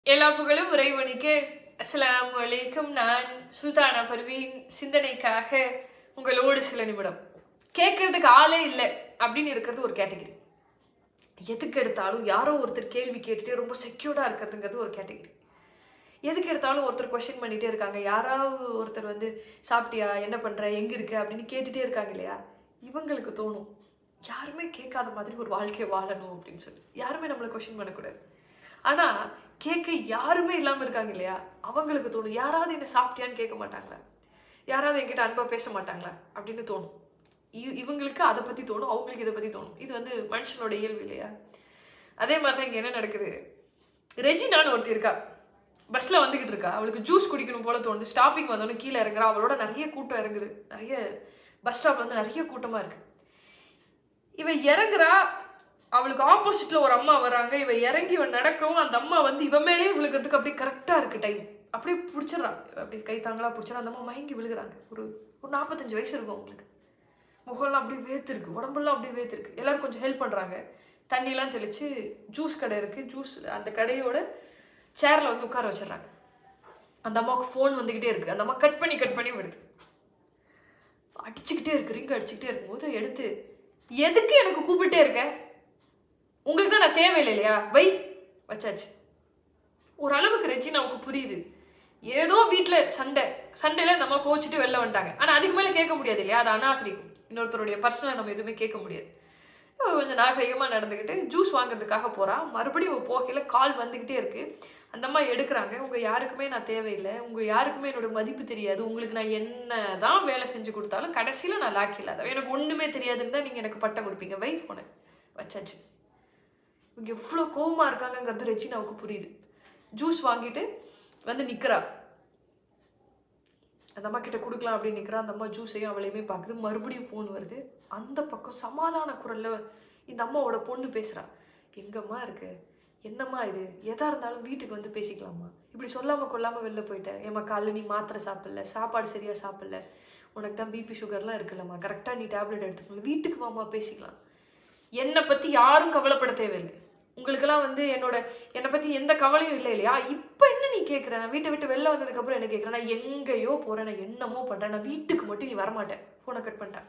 எல்லா புகழும் இறைவனுக்கு அஸ்ஸலாமு அலைக்கும் நான் சுல்தானா பர்வீன் சிந்தனைக்காக உங்களோடு சில நிமிடம் கேட்கறதுக்கு ஆளே இல்லை அப்படின்னு இருக்கிறது ஒரு கேட்டகரி எதுக்கு எடுத்தாலும் யாரோ ஒருத்தர் கேள்வி கேட்டுட்டே ரொம்ப செக்யூர்டாக இருக்கிறதுங்கிறது ஒரு கேட்டகரி எதுக்கு எடுத்தாலும் ஒருத்தர் கொஷின் பண்ணிட்டே இருக்காங்க யாராவது ஒருத்தர் வந்து சாப்பிட்டியா என்ன பண்ற எங்க இருக்க அப்படின்னு கேட்டுட்டே இருக்காங்க இல்லையா இவங்களுக்கு தோணும் யாருமே கேட்காத மாதிரி ஒரு வாழ்க்கையை வாழணும் அப்படின்னு சொல்லி யாருமே நம்மளை கொஷின் பண்ணக்கூடாது ஆனா கேட்க யாருமே இல்லாம இருக்காங்க இல்லையா அவங்களுக்கு தோணும் யாராவது என்ன சாப்பிட்டியான்னு கேட்க மாட்டாங்களா யாராவது என்கிட்ட அன்பா பேச மாட்டாங்களா அப்படின்னு தோணும் இ- இவங்களுக்கு அதை பத்தி தோணும் அவங்களுக்கு இதை பத்தி தோணும் இது வந்து மனுஷனோட இயல்பு இல்லையா அதே மாதிரி தான் இங்க என்ன நடக்குது ரெஜினான்னு ஒருத்தி இருக்கா பஸ்ல வந்துகிட்டு இருக்கா அவளுக்கு ஜூஸ் குடிக்கணும் போல தோணுது ஸ்டாப்பிங் வந்தோடனே கீழே இறங்குறா அவளோட நிறைய கூட்டம் இறங்குது நிறைய பஸ் ஸ்டாப் வந்து நிறைய கூட்டமா இருக்கு இவ இறங்குறா அவளுக்கு ஆப்போசிட்ல ஒரு அம்மா வராங்க இவ இறங்கி இவன் நடக்கவும் அந்த அம்மா வந்து இவ மேலேயே விழுகிறதுக்கு அப்படியே கரெக்டா இருக்கு டைம் அப்படியே பிடிச்சிடறான் அப்படியே கை தாங்களா பிடிச்சிடறா அந்த அம்மா மயங்கி விழுகுறாங்க ஒரு ஒரு நாற்பத்தஞ்சு வயசு இருக்கும் அவங்களுக்கு முகம்லாம் அப்படியே வேத்திருக்கு உடம்பெல்லாம் அப்படியே வேத்திருக்கு எல்லாரும் கொஞ்சம் ஹெல்ப் பண்றாங்க தண்ணிலாம் தெளிச்சு ஜூஸ் கடை இருக்கு ஜூஸ் அந்த கடையோட சேர்ல வந்து உட்கார வச்சிடுறாங்க அந்த அம்மாவுக்கு ஃபோன் வந்துக்கிட்டே இருக்கு அந்த அம்மா கட் பண்ணி கட் பண்ணி விடுது அடிச்சுக்கிட்டே இருக்கு ரிங் அடிச்சுக்கிட்டே இருக்கும்போது எடுத்து எதுக்கு எனக்கு கூப்பிட்டே இருக்க உங்களுக்கு தான் நான் தேவையில்லை இல்லையா வை வச்சாச்சு ஒரு அளவுக்கு ரெஜினாவுக்கு புரியுது ஏதோ வீட்டில் சண்டை சண்டையில நம்ம கோச்சிட்டு வெளில வந்துட்டாங்க ஆனால் அதுக்கு மேலே கேட்க முடியாது இல்லையா அது அநாகரிகம் இன்னொருத்தருடைய பர்சனலை நம்ம எதுவுமே கேட்க முடியாது இவ கொஞ்சம் நாகரிகமாக நடந்துக்கிட்டு ஜூஸ் வாங்குறதுக்காக போறா மறுபடியும் இவ போகையில் கால் வந்துக்கிட்டே இருக்கு அந்த அம்மா எடுக்கிறாங்க உங்கள் யாருக்குமே நான் தேவையில்லை உங்கள் யாருக்குமே என்னோட மதிப்பு தெரியாது உங்களுக்கு நான் என்ன தான் வேலை செஞ்சு கொடுத்தாலும் கடைசியில் நான் லாக்கி இல்லாத எனக்கு ஒன்றுமே தெரியாதுன்னு தான் நீங்கள் எனக்கு பட்டம் கொடுப்பீங்க வை ஃபோனை வச்சாச்சு இவங்க எவ்வளோ கோவமா இருக்காங்கங்கிறது ரெஜினாவுக்கு புரியுது ஜூஸ் வாங்கிட்டு வந்து நிக்கிறா அந்த அம்மா கிட்ட கொடுக்கலாம் அப்படின்னு நிக்கிறா அந்த அம்மா ஜூஸையும் அவளையுமே பார்க்குது மறுபடியும் ஃபோன் வருது அந்த பக்கம் சமாதான குரல்ல இந்த அம்மாவோட பொண்ணு பேசுறா எங்கம்மா இருக்கு என்னம்மா இது எதா இருந்தாலும் வீட்டுக்கு வந்து பேசிக்கலாமா இப்படி சொல்லாம கொள்ளாம வெளில போயிட்டேன் ஏம்மா காலைல நீ மாத்திரை சாப்பிடல சாப்பாடு சரியா சாப்பிடல உனக்கு தான் பிபி சுகர்லாம் இருக்குல்லம்மா கரெக்டாக நீ டேப்லெட் எடுத்துக்கணும் வீட்டுக்கு வாமா பேசிக்கலாம் என்னை பத்தி யாரும் கவலைப்பட தேவையில்லை உங்களுக்கெல்லாம் வந்து என்னோட என்னை பத்தி எந்த கவலையும் இல்லை இல்லையா இப்போ என்ன நீ கேட்குற நான் வீட்டை விட்டு வெளில வந்ததுக்கு அப்புறம் என்ன கேட்குறேன் நான் எங்கேயோ போறேன் நான் என்னமோ பண்றேன் நான் வீட்டுக்கு மட்டும் நீ வரமாட்டேன் ஃபோனை கட் பண்ணிட்டேன்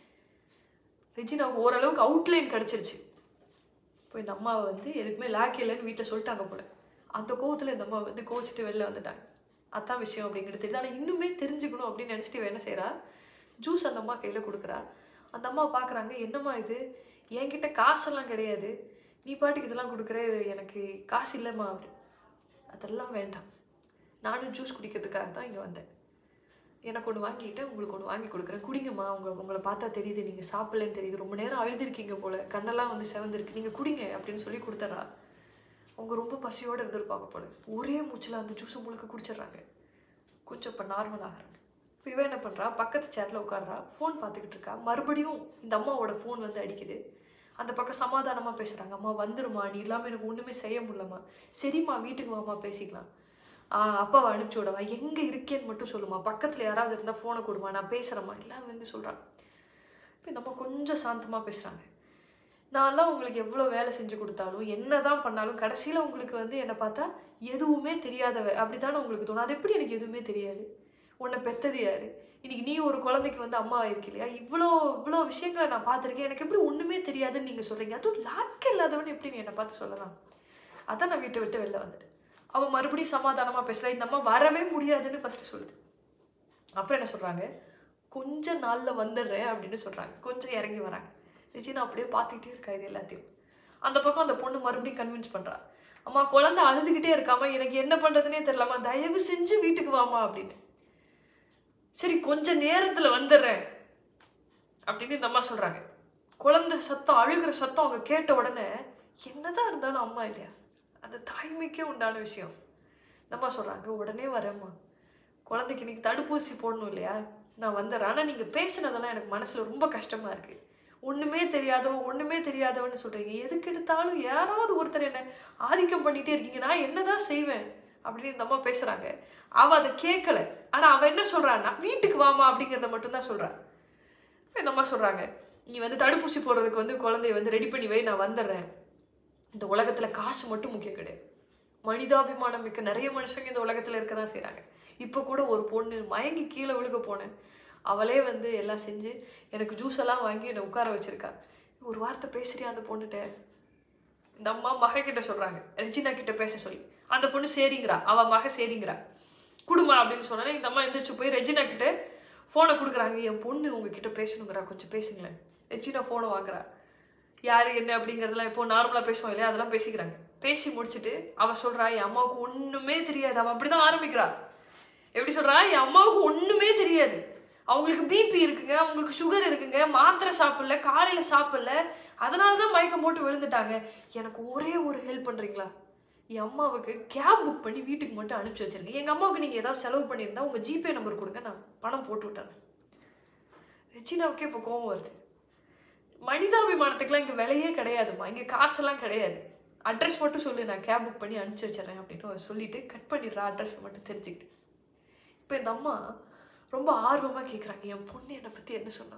ரெஜினா ஓரளவுக்கு அவுட்லைன் கிடச்சிருச்சு இப்போ இந்த அம்மாவை வந்து எதுக்குமே லாக்கி இல்லைன்னு வீட்டில் சொல்லிட்டாங்க போல அந்த கோவத்தில் இந்த அம்மா வந்து கோச்சிட்டு வெளில வந்துட்டாங்க அதான் விஷயம் அப்படிங்கிறது தெரியுது ஆனால் இன்னுமே தெரிஞ்சுக்கணும் அப்படின்னு நினச்சிட்டு இவ என்ன செய்றா ஜூஸ் அந்த அம்மா கையில் கொடுக்குறா அந்த அம்மா பார்க்குறாங்க என்னம்மா இது என்கிட்ட காசெல்லாம் கிடையாது நீ பாட்டுக்கு இதெல்லாம் கொடுக்குற இது எனக்கு காசு இல்லைம்மா அப்படி அதெல்லாம் வேண்டாம் நானும் ஜூஸ் குடிக்கிறதுக்காக தான் இங்கே வந்தேன் எனக்கு ஒன்று வாங்கிட்டு உங்களுக்கு ஒன்று வாங்கி கொடுக்குறேன் குடிங்கம்மா உங்களை உங்களை பார்த்தா தெரியுது நீங்கள் சாப்பிடலன்னு தெரியுது ரொம்ப நேரம் அழுதுருக்கீங்க போல கண்ணெல்லாம் வந்து செவந்திருக்கு நீங்கள் குடிங்க அப்படின்னு சொல்லி கொடுத்துட்றா அவங்க ரொம்ப பசியோடு இருந்திருப்பாங்க போல ஒரே மூச்சில் அந்த ஜூஸை முழுக்க குடிச்சிடுறாங்க கொஞ்சம் இப்போ நார்மல் ஆகிறாங்க இப்போ இவன் என்ன பண்ணுறா பக்கத்து சேரில் உட்கார்றா ஃபோன் பார்த்துக்கிட்டு இருக்கா மறுபடியும் இந்த அம்மாவோட ஃபோன் வந்து அடிக்குது அந்த பக்கம் சமாதானமாக பேசுகிறாங்க அம்மா வந்துருமா நீ இல்லாமல் எனக்கு ஒன்றுமே செய்ய முடியலம்மா சரிம்மா வீட்டுக்கு வாம்மா பேசிக்கலாம் ஆ, அப்பாவை அனுப்பிச்சி விடவா எங்கே இருக்கேன்னு மட்டும் சொல்லுமா பக்கத்தில் யாராவது இருந்தால் ஃபோனை கொடுமா நான் பேசுகிறேம்மா எல்லாம் வந்து சொல்கிறான் இப்போ இந்த அம்மா கொஞ்சம் சாந்தமாக பேசுகிறாங்க நான்லாம் உங்களுக்கு எவ்வளோ வேலை செஞ்சு கொடுத்தாலும் என்ன தான் பண்ணாலும் கடைசியில் உங்களுக்கு வந்து என்னை பார்த்தா எதுவுமே தெரியாதவ அப்படி தானே உங்களுக்கு தோணும் அது எப்படி எனக்கு எதுவுமே தெரியாது உன்னை பெத்தது யாரு இன்னைக்கு நீ ஒரு குழந்தைக்கு வந்து அம்மா ஆயிருக்கு இல்லையா இவ்வளோ இவ்வளோ விஷயங்களை நான் பார்த்துருக்கேன் எனக்கு எப்படி ஒன்றுமே தெரியாதுன்னு நீங்கள் சொல்கிறீங்க அதுவும் லாக்க இல்லாதவன் எப்படி நீ என்னை பார்த்து சொல்லலாம் அதான் நான் வீட்டை விட்டு வெளில வந்துட்டேன் அவள் மறுபடியும் சமாதானமாக பேசுகிறா இந்த அம்மா வரவே முடியாதுன்னு ஃபஸ்ட்டு சொல்லுது அப்புறம் என்ன சொல்கிறாங்க கொஞ்ச நாளில் வந்துடுறேன் அப்படின்னு சொல்கிறாங்க கொஞ்சம் இறங்கி வராங்க ரிஜினா அப்படியே பார்த்துக்கிட்டே இருக்கா இது எல்லாத்தையும் அந்த பக்கம் அந்த பொண்ணு மறுபடியும் கன்வின்ஸ் பண்ணுறா அம்மா குழந்தை அழுதுகிட்டே இருக்காமா எனக்கு என்ன பண்ணுறதுனே தெரியலம்மா தயவு செஞ்சு வீட்டுக்கு வாமா அப்படின்னு சரி கொஞ்ச நேரத்தில் வந்துடுறேன் அப்படின்னு இந்த அம்மா சொல்கிறாங்க குழந்தை சத்தம் அழுகிற சத்தம் அவங்க கேட்ட உடனே என்னதான் இருந்தாலும் அம்மா இல்லையா அந்த தாய்மைக்கே உண்டான விஷயம் இந்த அம்மா சொல்கிறாங்க உடனே வரேம்மா குழந்தைக்கு இன்னைக்கு தடுப்பூசி போடணும் இல்லையா நான் வந்துடுறேன் ஆனால் நீங்கள் பேசுனதெல்லாம் எனக்கு மனசில் ரொம்ப கஷ்டமாக இருக்குது ஒன்றுமே தெரியாதவ ஒன்றுமே தெரியாதவன்னு சொல்கிறீங்க எதுக்கு எடுத்தாலும் யாராவது ஒருத்தர் என்ன ஆதிக்கம் பண்ணிகிட்டே இருக்கீங்க நான் என்னதான் செய்வேன் அப்படின்னு இந்த அம்மா பேசுகிறாங்க அவள் அதை கேட்கல ஆனால் அவள் என்ன சொல்கிறான்னா வீட்டுக்கு வாமா அப்படிங்கிறத மட்டும்தான் சொல்கிறா இந்த அம்மா சொல்கிறாங்க நீ வந்து தடுப்பூசி போடுறதுக்கு வந்து குழந்தைய வந்து ரெடி பண்ணி வை நான் வந்துடுறேன் இந்த உலகத்தில் காசு மட்டும் முக்கியம் கிடையாது மனிதாபிமானம் மிக்க நிறைய மனுஷங்க இந்த உலகத்தில் இருக்க தான் செய்கிறாங்க இப்போ கூட ஒரு பொண்ணு மயங்கி கீழே விழுக போனேன் அவளே வந்து எல்லாம் செஞ்சு எனக்கு ஜூஸ் எல்லாம் வாங்கி என்னை உட்கார வச்சிருக்கா ஒரு வார்த்தை பேசுறியா அந்த பொண்ணுகிட்ட இந்த அம்மா மக கிட்ட சொல்றாங்க ரெஜினா கிட்ட பேச சொல்லி அந்த பொண்ணு சரிங்கிறா அவ மக சரிங்கிறா குடுமா அப்படின்னு சொன்னாலே இந்த அம்மா எந்திரிச்சு போய் ரெஜினா கிட்ட ஃபோனை கொடுக்குறாங்க என் பொண்ணு உங்ககிட்ட பேசணுங்கிறா கொஞ்சம் பேசுங்களேன் ரெஜினா ஃபோனை வாங்குறா யார் என்ன அப்படிங்கிறதெல்லாம் இப்போ நார்மலாக பேசுவோம் இல்லையா அதெல்லாம் பேசிக்கிறாங்க பேசி முடிச்சுட்டு அவ சொல்றா என் அம்மாவுக்கு ஒன்றுமே தெரியாது அவன் அப்படிதான் ஆரம்பிக்கிறா எப்படி சொல்றா என் அம்மாவுக்கு ஒன்றுமே தெரியாது அவங்களுக்கு பிபி இருக்குங்க அவங்களுக்கு சுகர் இருக்குங்க மாத்திரை சாப்பிடல காலையில் சாப்பிடல அதனால தான் மயக்கம் போட்டு விழுந்துட்டாங்க எனக்கு ஒரே ஒரு ஹெல்ப் பண்ணுறீங்களா என் அம்மாவுக்கு கேப் புக் பண்ணி வீட்டுக்கு மட்டும் அனுப்பிச்சி வச்சிருங்க எங்கள் அம்மாவுக்கு நீங்கள் ஏதாவது செலவு பண்ணியிருந்தா உங்கள் ஜிபே நம்பர் கொடுங்க நான் பணம் போட்டு விட்டேன் ரெஜினாவுக்கே இப்போ கோவம் வருது மனிதாபிமானத்துக்குலாம் இங்கே விலையே கிடையாதும்மா இங்கே காசெல்லாம் கிடையாது அட்ரஸ் மட்டும் சொல்லு நான் கேப் புக் பண்ணி அனுப்பிச்சி வச்சிடறேன் அப்படின்னு அவ சொல்லிட்டு கட் பண்ணிடுறா அட்ரஸ் மட்டும் தெரிஞ்சுக்கிட்டு இப்போ இந்த அம்மா ரொம்ப ஆர்வமாக கேட்குறாங்க என் பொண்ணு என்னை பற்றி என்ன சொன்னா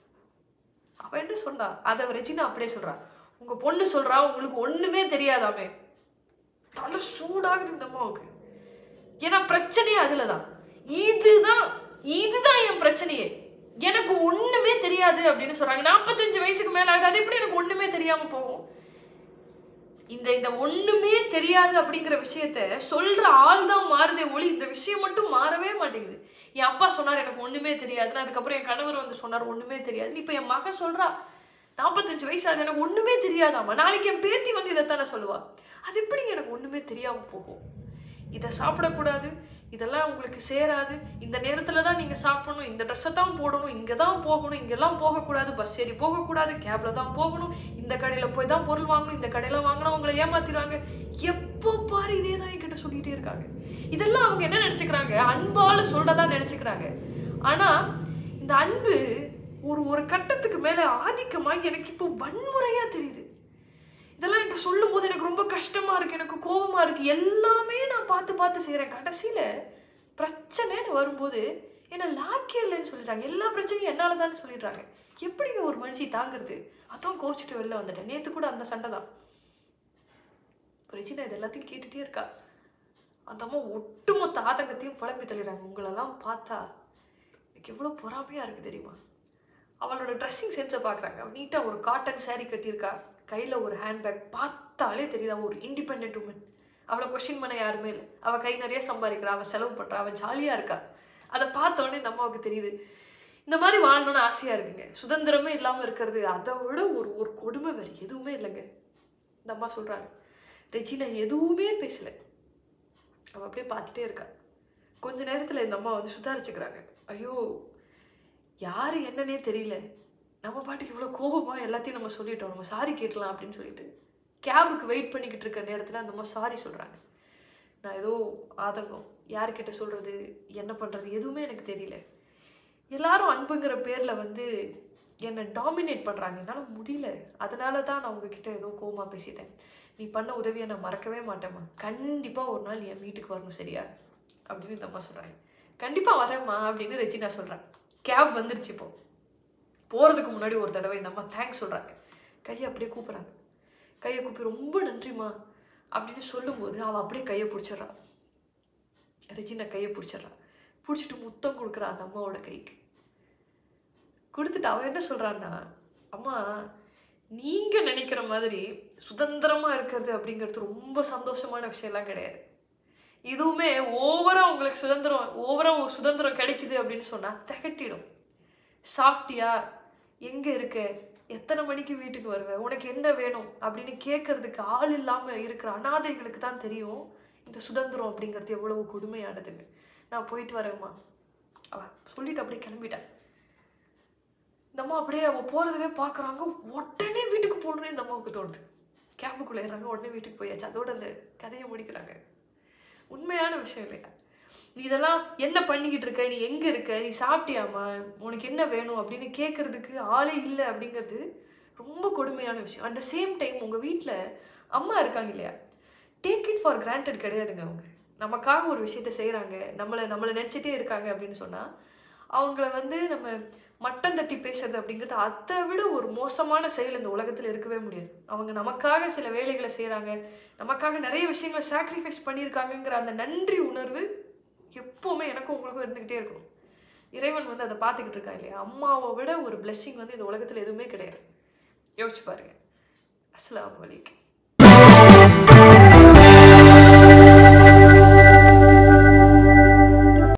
அவ என்ன சொன்னா அதை ரெஜினா அப்படியே சொல்றா உங்க பொண்ணு சொல்றா உங்களுக்கு ஒண்ணுமே தெரியாதாமே தலை சூடாகுது இந்த அம்மாவுக்கு ஏன்னா பிரச்சனையே அதுலதான் இதுதான் இதுதான் என் பிரச்சனையே எனக்கு ஒண்ணுமே தெரியாது அப்படின்னு சொல்றாங்க நாற்பத்தஞ்சு வயசுக்கு மேல ஆகுது அது எப்படி எனக்கு ஒண்ணுமே தெரியாம போகும் இந்த இந்த ஒண்ணுமே தெரியாது அப்படிங்கிற விஷயத்த சொல்ற ஆள் தான் மாறுதே ஒளி இந்த விஷயம் மட்டும் மாறவே மாட்டேங்குது என் அப்பா சொன்னார் எனக்கு ஒண்ணுமே தெரியாதுன்னு அதுக்கப்புறம் என் கணவர் வந்து சொன்னார் ஒண்ணுமே தெரியாது இப்போ என் மகன் சொல்றா நாற்பத்தஞ்சு வயசு ஆகுது எனக்கு ஒண்ணுமே தெரியாதாம்மா நாளைக்கு என் பேத்தி வந்து இதைத்தானே சொல்லுவா அது எப்படி எனக்கு ஒண்ணுமே தெரியாம போகும் இதை சாப்பிடக்கூடாது இதெல்லாம் உங்களுக்கு சேராது இந்த நேரத்துல தான் நீங்க சாப்பிடணும் இந்த ட்ரெஸ்ஸை தான் போடணும் இங்க தான் போகணும் இங்கெல்லாம் போகக்கூடாது பஸ் ஏறி போகக்கூடாது கேப்ல தான் போகணும் இந்த கடையில போய் தான் பொருள் வாங்கணும் இந்த கடையில வாங்கினா உங்களை ஏமாத்திடுவாங்க எப்போ பாரு இதே தான் என்கிட்ட சொல்லிட்டே இருக்காங்க இதெல்லாம் அவங்க என்ன நினைச்சுக்கிறாங்க அன்பால சொல்றதா நினைச்சுக்கிறாங்க ஆனா இந்த அன்பு ஒரு ஒரு கட்டத்துக்கு மேல ஆதிக்கமாக எனக்கு இப்போ வன்முறையா தெரியுது இதெல்லாம் எனக்கு சொல்லும் போது எனக்கு ரொம்ப கஷ்டமா இருக்கு எனக்கு கோபமா இருக்கு எல்லாமே நான் பார்த்து பார்த்து செய்றேன் கடைசியில பிரச்சனைன்னு வரும்போது என்ன லாக்கே இல்லைன்னு சொல்லிடுறாங்க எல்லா பிரச்சனையும் என்னால தான் சொல்லிடுறாங்க எப்படிங்க ஒரு மனுஷி தாங்குறது அதான் கோச்சிட்டு வெளில வந்துட்டேன் நேத்து கூட அந்த சண்டை தான் ரெஜினா இது எல்லாத்தையும் கேட்டுட்டே இருக்கா அந்த அம்மா ஒட்டுமொத்த ஆதங்கத்தையும் புலம்பி தள்ளிடுறாங்க உங்களெல்லாம் பார்த்தா எனக்கு எவ்வளோ பொறாமையா இருக்கு தெரியுமா அவளோட ட்ரெஸ்ஸிங் சென்ஸை பார்க்குறாங்க அவள் நீட்டாக ஒரு காட்டன் saree கட்டியிருக்கா கையில் ஒரு ஹேண்ட்பேக் பார்த்தாலே தெரியுது அவள் ஒரு இண்டிபெண்ட் உமன் அவளை கொஷின் பண்ண யாருமே இல்லை அவள் கை நிறைய சம்பாதிக்கிறா அவள் செலவு பண்ணுறா அவள் ஜாலியாக இருக்கா அதை பார்த்த உடனே இந்த அம்மாவுக்கு தெரியுது இந்த மாதிரி வாழணும்னு ஆசையாக இருக்குங்க சுதந்திரமே இல்லாமல் இருக்கிறது அதை விட ஒரு ஒரு கொடுமை வேறு எதுவுமே இல்லைங்க இந்த அம்மா சொல்கிறாங்க ரெஜினா எதுவுமே பேசலை அவள் அப்படியே பார்த்துட்டே இருக்கா கொஞ்ச நேரத்தில் இந்த அம்மா வந்து சுதாரிச்சுக்கிறாங்க ஐயோ யார் என்னன்னே தெரியல நம்ம பாட்டுக்கு இவ்வளோ கோபமாக எல்லாத்தையும் நம்ம சொல்லிட்டோம் நம்ம சாரி கேட்கலாம் அப்படின்னு சொல்லிட்டு கேபுக்கு வெயிட் பண்ணிக்கிட்டு இருக்க நேரத்தில் அந்த அம்மா சாரி சொல்கிறாங்க நான் ஏதோ ஆதங்கம் யார்கிட்ட சொல்கிறது என்ன பண்ணுறது எதுவுமே எனக்கு தெரியல எல்லாரும் அன்புங்கிற பேரில் வந்து என்னை டாமினேட் பண்ணுறாங்க என்னால் முடியல அதனால தான் நான் உங்ககிட்ட ஏதோ கோவமா பேசிட்டேன் நீ பண்ண உதவியை நான் மறக்கவே மாட்டேம்மா கண்டிப்பாக ஒரு நாள் என் வீட்டுக்கு வரணும் சரியா அப்படின்னு இந்த அம்மா சொல்கிறாங்க கண்டிப்பாக வரேம்மா அப்படின்னு ரெஜினா சொல்கிறேன் கேப் வந்துருச்சு இப்போ போகிறதுக்கு முன்னாடி ஒரு தடவை இந்த அம்மா தேங்க்ஸ் சொல்கிறாங்க கையை அப்படியே கூப்பிட்றாங்க கையை கூப்பி ரொம்ப நன்றிம்மா அப்படின்னு சொல்லும்போது அவள் அப்படியே கையை பிடிச்சிட்றா ரெஜினா கையை பிடிச்சிட்றா பிடிச்சிட்டு முத்தம் கொடுக்குறா அந்த அம்மாவோட கைக்கு கொடுத்துட்டு அவன் என்ன சொல்கிறான்னா அம்மா நீங்கள் நினைக்கிற மாதிரி சுதந்திரமாக இருக்கிறது அப்படிங்கிறது ரொம்ப சந்தோஷமான விஷயம்லாம் கிடையாது இதுவுமே ஓவராக உங்களுக்கு சுதந்திரம் ஓவராக சுதந்திரம் கிடைக்குது அப்படின்னு சொன்னால் திகட்டிடும் சாப்பிட்டியா எங்கே இருக்க எத்தனை மணிக்கு வீட்டுக்கு வருவ உனக்கு என்ன வேணும் அப்படின்னு கேட்கறதுக்கு ஆள் இல்லாமல் இருக்கிற அனாதைகளுக்கு தான் தெரியும் இந்த சுதந்திரம் அப்படிங்கிறது எவ்வளவு கொடுமையானதுன்னு நான் போயிட்டு வரேம்மா அவ சொல்லிட்டு அப்படியே கிளம்பிட்டேன் இந்த அம்மா அப்படியே அவள் போகிறதவே பார்க்குறாங்க உடனே வீட்டுக்கு போகணும்னு இந்த அம்மாவுக்கு தோணுது கேபுக்குள்ளே ஏறாங்க உடனே வீட்டுக்கு போயாச்சு அதோட அந்த கதையை முடிக்கிறாங்க உண்மையான விஷயம் இல்லையா நீ இதெல்லாம் என்ன பண்ணிக்கிட்டு இருக்க நீ எங்கே இருக்க நீ சாப்பிட்டியாம்மா உனக்கு என்ன வேணும் அப்படின்னு கேட்கறதுக்கு ஆளே இல்லை அப்படிங்கிறது ரொம்ப கொடுமையான விஷயம் அட் த சேம் டைம் உங்கள் வீட்டில் அம்மா இருக்காங்க இல்லையா டேக் இட் ஃபார் கிராண்டட் கிடையாதுங்க அவங்க நமக்காக ஒரு விஷயத்த செய்கிறாங்க நம்மளை நம்மளை நினச்சிட்டே இருக்காங்க அப்படின்னு சொன்னால் அவங்கள வந்து நம்ம மட்டம் தட்டி பேசுறது அப்படிங்கிறது அதை விட ஒரு மோசமான செயல் இந்த உலகத்தில் இருக்கவே முடியாது அவங்க நமக்காக சில வேலைகளை செய்கிறாங்க நமக்காக நிறைய விஷயங்களை சாக்ரிஃபைஸ் பண்ணியிருக்காங்கங்கிற அந்த நன்றி உணர்வு எப்போவுமே எனக்கும் உங்களுக்கும் இருந்துக்கிட்டே இருக்கும் இறைவன் வந்து அதை பார்த்துக்கிட்டு இருக்கான் இல்லையா அம்மாவை விட ஒரு blessing வந்து இந்த உலகத்தில் எதுவுமே கிடையாது யோசிச்சு பாருங்க அஸ்ஸலாமு அலைக்கும்